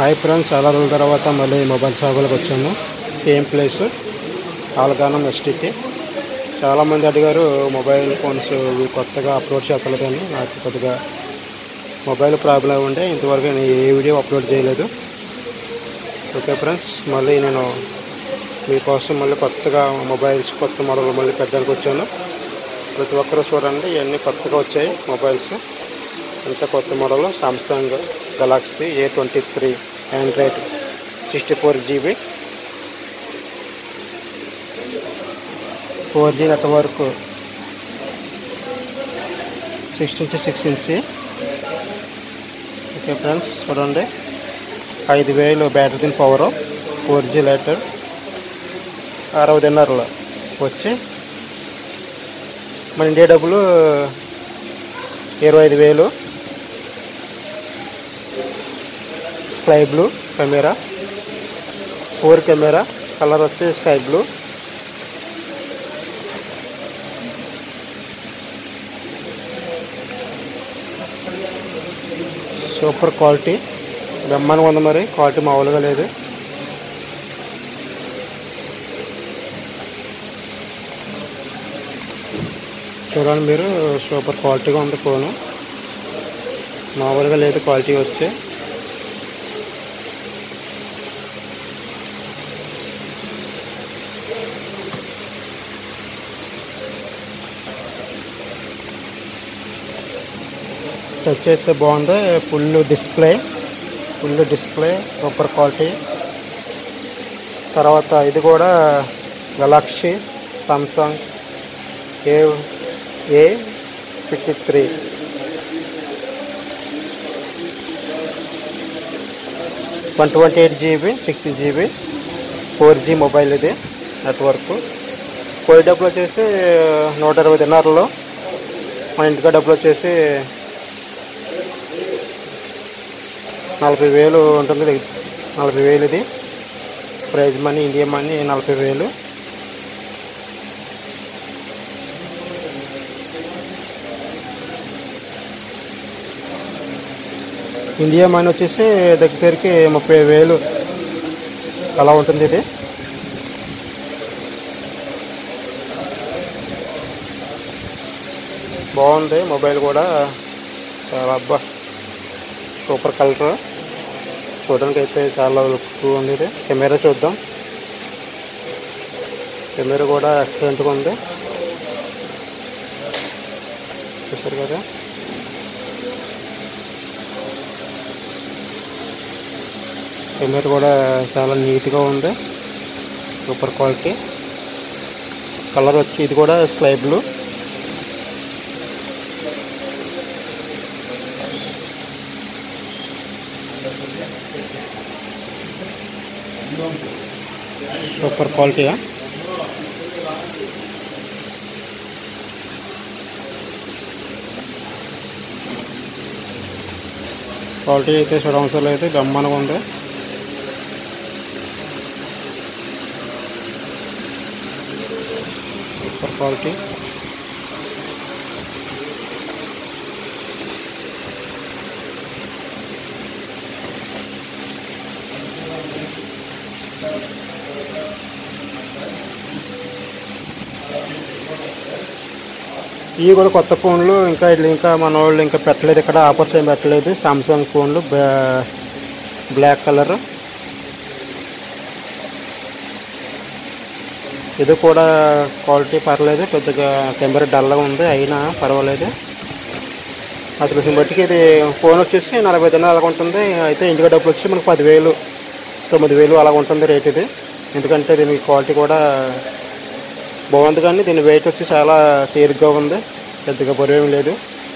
Hi friends చాలా రోజుల తర్వాత మళ్ళీ మొబైల్ షాపులకు వచ్చాము సేమ్ ప్లేస్ ఆలగానం ఎస్టీటీ చాలామంది అడిగారు మొబైల్ ఫోన్స్ ఇవి కొత్తగా అప్లోడ్ చేస్తలేదని నాకు కొద్దిగా మొబైల్ ప్రాబ్లం ఉండే ఇంతవరకు నేను ఏ వీడియో అప్లోడ్ చేయలేదు ఓకే ఫ్రెండ్స్ మళ్ళీ నేను మీకోసం మళ్ళీ కొత్తగా మొబైల్స్ కొత్త మోడల్ మళ్ళీ పెట్టడానికి వచ్చాను ప్రతి ఒక్కరూ చూడండి ఇవన్నీ కొత్తగా వచ్చాయి మొబైల్స్ ఇంత కొత్త model Samsung Galaxy A twenty three Android sixty four GB four G network six inch six inch okay friends చూడండి ఐదు వేలు battery power four G lighter అరవై దిన్నర్లో వచ్చి మన ఇండియా డబ్బులు ఇరవై ఐదు వేలు sky blue camera four camera colour వచ్చి స్కై బ్లూ సూపర్ క్వాలిటీ బ్రహ్మాండంగా ఉంది మరి క్వాలిటీ మామూలుగా లేదు చూడండి మీరు సూపర్ క్వాలిటీగా ఉంది ఫోను మామూలుగా లేదు క్వాలిటీ వచ్చి టచ్ అయితే బాగుంది full display full display super quality తర్వాత ఇది కూడా Galaxy Samsung A A fifty three one twenty eight GB six GB four G mobile ఇది నెట్వర్క్ పోయి డబ్బులు వచ్చేసి నూట ఇరవై దినారులో మన ఇంటికా డబ్బులు వచ్చేసి నలభై వేలు ఉంటుంది ఇది. నలభై వేలు ఇది ప్రైజ్ మనీ ఇండియా మనీ నలభై వేలు ఇండియా మనీ వచ్చేసి దగ్గరికి ముప్పై వేలు అలా ఉంటుంది ఇది బాగుంది మొబైల్ కూడా చాలా అబ్బా సూపర్ కలర్ చూడడానికి అయితే చాలా లుక్ ఉంది ఇది కెమెరా చూద్దాం కెమెరా కూడా ఎక్సలెంట్గా ఉంది చూసారు కదా కెమెరా కూడా చాలా నీట్గా ఉంది సూపర్ క్వాలిటీ కలర్ వచ్చి ఇది కూడా స్కై బ్లూ సూపర్ క్వాలిటీగా క్వాలిటీ అయితే చూడవసరం లేదు బ్రహ్మాండంగా ఉంది సూపర్ క్వాలిటీ ఇవి కూడా కొత్త ఫోన్లు ఇంకా ఇట్లా ఇంకా మన వాళ్ళు ఇంకా పెట్టలేదు ఇక్కడ ఆఫర్స్ ఏం పెట్టలేదు సామ్సంగ్ ఫోన్లు బ్లా- బ్లాక్ కలర్ ఇది కూడా క్వాలిటీ పర్లేదు పెద్దగా కెమెరా డల్గా ఉంది అయినా పర్వాలేదు అసలు దీన్ని బట్టికి ఇది ఫోన్ వచ్చేసి నలభై దినాలు అలాగ ఉంటుంది అయితే ఇంటికి డబ్బులు వచ్చి మనకు పదివేలు తొమ్మిది వేలు అలాగ ఉంటుంది రేట్ ఇది ఎందుకంటే దీని క్వాలిటీ కూడా బాగుంది కానీ దీని వెయిట్ వచ్చి చాలా తేలిగ్గా ఉంది పెద్దగా బరువు ఏమీ లేదు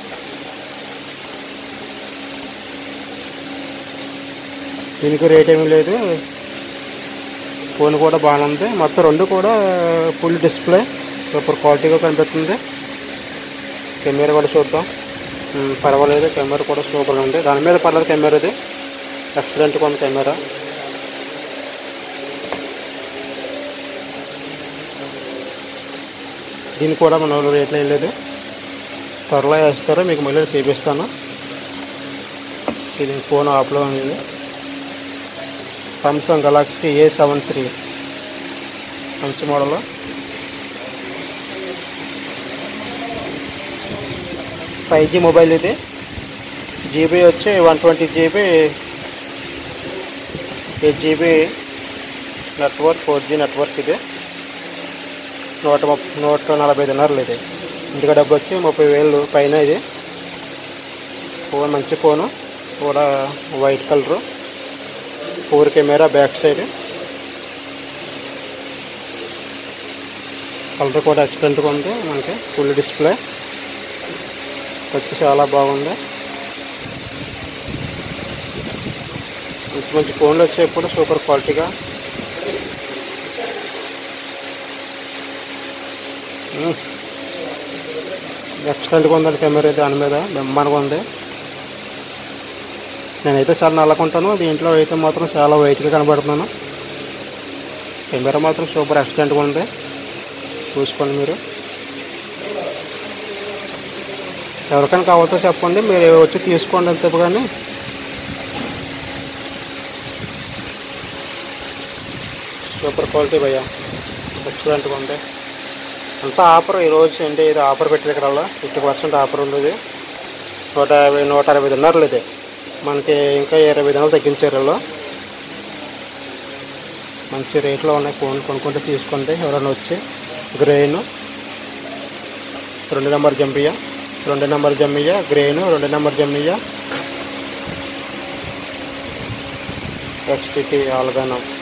దీనికి రేట్ ఏమీ లేదు ఫోన్ కూడా బాగానే ఉంది మొత్తం రెండు కూడా ఫుల్ డిస్ప్లే సూపర్ క్వాలిటీగా కనిపిస్తుంది కెమెరా కూడా చూద్దాం ఉమ్, పర్వాలేదు కెమెరా కూడా సూపర్గా ఉంది దాని మీద పర్లేదు కెమెరా ఇది ఎక్సలెంట్గా ఉంది కెమెరా దీనికి కూడా మన వాళ్ళు రేట్లు వేయలేదు త్వరలో వేస్తారు మీకు మళ్ళీ చూపిస్తాను ఇది ఫోన్ ఆఫ్లో ఉంది Samsung Galaxy A seven three మంచి మోడల్ ఫైవ్ జీ మొబైల్ ఇది జీబీ వచ్చి one twenty GB eight GB network four G network ఇది నూట ముప్ నూట నలభై ఐదున్నరలు ఇది ఇంటికి డబ్బు వచ్చి ముప్పై వేలు పైన ఇది ఫోన్ మంచి ఫోను కూడా white colour four camera back side colour కూడా ఎక్సలెంట్గా ఉంది మనకి ఫుల్ డిస్ప్లే వచ్చి చాలా బాగుంది మంచి మంచి ఫోన్లు వచ్చాయి ఇప్పుడు సూపర్ క్వాలిటీగా ఎక్సలెంట్గా ఉందండి కెమెరా దాని మీద బెమ్మనగా ఉంది నేనైతే చాలా నల్లకుంటాను దీంట్లో అయితే మాత్రం చాలా వైట్గా కనబడుతున్నాను కెమెరా మాత్రం సూపర్ ఎక్సలెంట్గా ఉంది చూసుకోండి మీరు ఎవరికైనా కావాలో చెప్పండి మీరు వచ్చి తీసుకోండి అంతే కానీ సూపర్ క్వాలిటీ భయ్యా ఎక్సలెంట్గా ఉంది అంతా ఆఫర్ ఈరోజు అంటే ఇది ఆఫర్ పెట్టారు ఇక్కడ ఫిఫ్టీ పర్సెంట్ ఆఫర్ ఉంది ఇది నూట యాభై నూట అరవై దినారులు ఇది మనకి ఇంకా ఇరవై దినాలు తగ్గించారు వీళ్ళు మంచి రేట్లో ఉన్నాయి ఫోన్ కొనుక్కుంటే తీసుకోండి ఎవరైనా వచ్చి గ్రెయిన్ రెండు నెంబర్ జంపియా రెండు నెంబర్ జమ్మియా గ్రెయిన్ రెండు నెంబర్ జమ్మియా ఎక్స్టీటీ ఆల్గానం